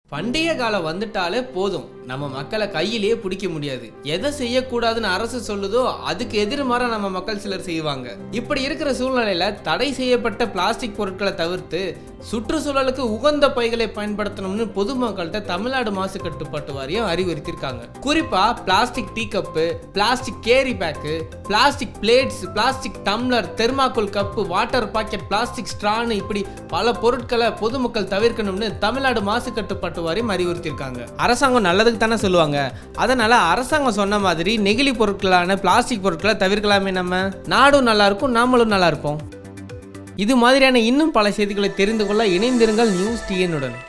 பண்டிகை காலம் வந்துட்டாலே போதும் நம்ம மக்களை கையிலேயே பிடிக்க முடியாது எதை செய்யக்கூடாதுன்னு அரசு சொல்லுதோ அதுக்கு எதிர்மாறா நம்ம மக்கள் சிலர் செய்வாங்க இப்படி இருக்கிற சூழ்நிலையில தடை செய்யப்பட்ட பிளாஸ்டிக் பொருட்களை தவிர்த்து சுற்றுச்சூழலுக்கு உகந்த பைகளை பயன்படுத்தணும்னு பொதுமக்கள்கிட்ட தமிழ்நாடு மாசு கட்டுப்பாட்டு வாரியம் அறிவுறுத்தியிருக்காங்க குறிப்பா plastic tea cup plastic carry bag plastic plates plastic tumbler thermocol cup water packet plastic ஸ்ட்ரான்னு இப்படி பல பொருட்களை பொதுமக்கள் தவிர்க்கணும்னு தமிழ்நாடு மாசு கட்டுப்பாட்டு வாரியம் அறிவுறுத்தியிருக்காங்க அரசாங்கம் நல்லதுக்கு தானே சொல்லுவாங்க அதனால அரசாங்கம் சொன்ன மாதிரி நெகிழி பொருட்களான பிளாஸ்டிக் பொருட்களை தவிர்க்கலாமே நம்ம நாடும் நல்லா இருக்கும் நாமளும் நல்லா இருப்போம் இது மாதிரியான இன்னும் பல செய்திகளை தெரிந்து கொள்ள இணைந்திருங்கள் நியூஸ் டிஎன்னுடன்